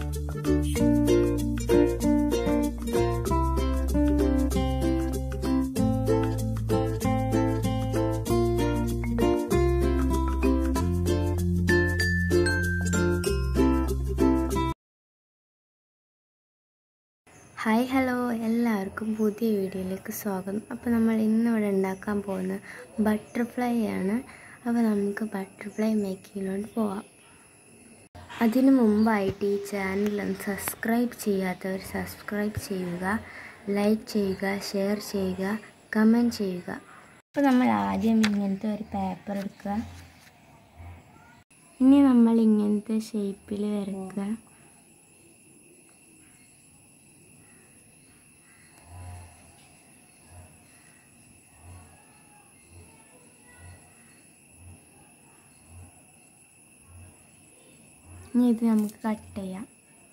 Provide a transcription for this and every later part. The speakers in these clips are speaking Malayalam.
ഹായ് ഹലോ എല്ലാവർക്കും പുതിയ വീഡിയോയിലേക്ക് സ്വാഗതം അപ്പോൾ നമ്മൾ ഇന്നിവിടെ ഉണ്ടാക്കാൻ പോകുന്ന ബട്ടർഫ്ലൈ ആണ് അപ്പോൾ നമുക്ക് ബട്ടർഫ്ലൈ മേക്കിങ്ങിലോട്ട് പോവാം അതിനു മുമ്പായിട്ട് ഈ ചാനൽ ഒന്ന് സബ്സ്ക്രൈബ് ചെയ്യാത്തവർ സബ്സ്ക്രൈബ് ചെയ്യുക ലൈക്ക് ചെയ്യുക ഷെയർ ചെയ്യുക കമൻറ്റ് ചെയ്യുക അപ്പോൾ നമ്മൾ ആദ്യം ഇങ്ങനത്തെ ഒരു പേപ്പർ എടുക്കുക ഇനി നമ്മൾ ഇങ്ങനത്തെ ഷേപ്പിൽ വരയ്ക്കുക ഇനി ഇത് നമുക്ക് കട്ട് ചെയ്യാം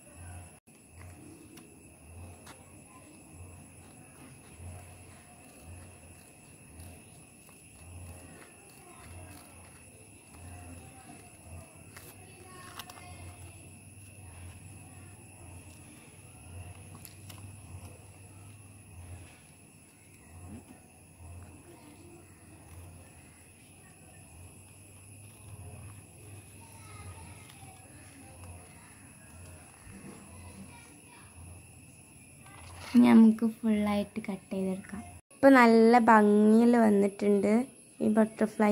ഇനി നമുക്ക് ഫുള്ളായിട്ട് കട്ട് ചെയ്തെടുക്കാം ഇപ്പോൾ നല്ല ഭംഗിയിൽ വന്നിട്ടുണ്ട് ഈ ബട്ടർഫ്ലൈ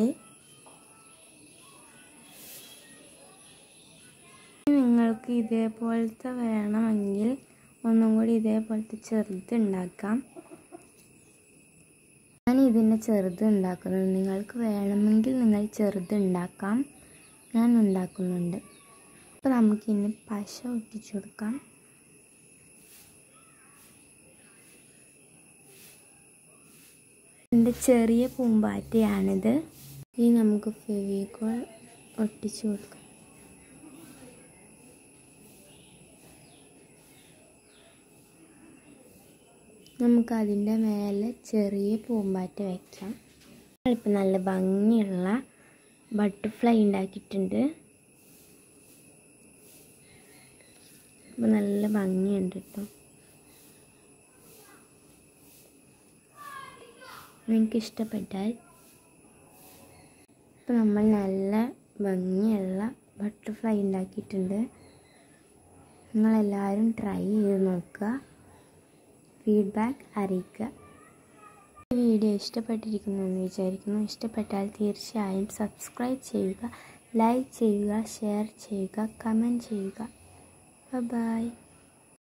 നിങ്ങൾക്ക് ഇതേപോലത്തെ വേണമെങ്കിൽ ഒന്നും കൂടി ഇതേപോലത്തെ ചെറുത് ഉണ്ടാക്കാം ഞാൻ ഇതിൻ്റെ ചെറുത് ഉണ്ടാക്കുന്നത് നിങ്ങൾക്ക് വേണമെങ്കിൽ നിങ്ങൾ ചെറുത് ഉണ്ടാക്കാം ഞാൻ ഉണ്ടാക്കുന്നുണ്ട് അപ്പോൾ നമുക്കിനി പശ ഒട്ടിച്ചു കൊടുക്കാം എൻ്റെ ചെറിയ പൂമ്പാറ്റയാണിത് ഇനി നമുക്ക് ഫെവിക്കോൾ ഒട്ടിച്ചു കൊടുക്കാം നമുക്ക് അതിൻ്റെ മേലെ ചെറിയ പൂമ്പാറ്റ വയ്ക്കാം ഇപ്പം നല്ല ഭംഗിയുള്ള ബട്ടർഫ്ലൈ ഉണ്ടാക്കിയിട്ടുണ്ട് അപ്പം നല്ല ഭംഗിയുണ്ട് കേട്ടോ നിങ്ങൾക്ക് ഇഷ്ടപ്പെട്ടാൽ ഇപ്പം നമ്മൾ നല്ല ഭംഗിയുള്ള ബട്ടർഫ്ലൈ ഉണ്ടാക്കിയിട്ടുണ്ട് നിങ്ങളെല്ലാവരും ട്രൈ ചെയ്ത് നോക്കുക ഫീഡ്ബാക്ക് അറിയിക്കുക ഈ വീഡിയോ ഇഷ്ടപ്പെട്ടിരിക്കുന്നു എന്ന് വിചാരിക്കുന്നു ഇഷ്ടപ്പെട്ടാൽ തീർച്ചയായും സബ്സ്ക്രൈബ് ചെയ്യുക ലൈക്ക് ചെയ്യുക ഷെയർ ചെയ്യുക കമൻറ്റ് ചെയ്യുക ബൈ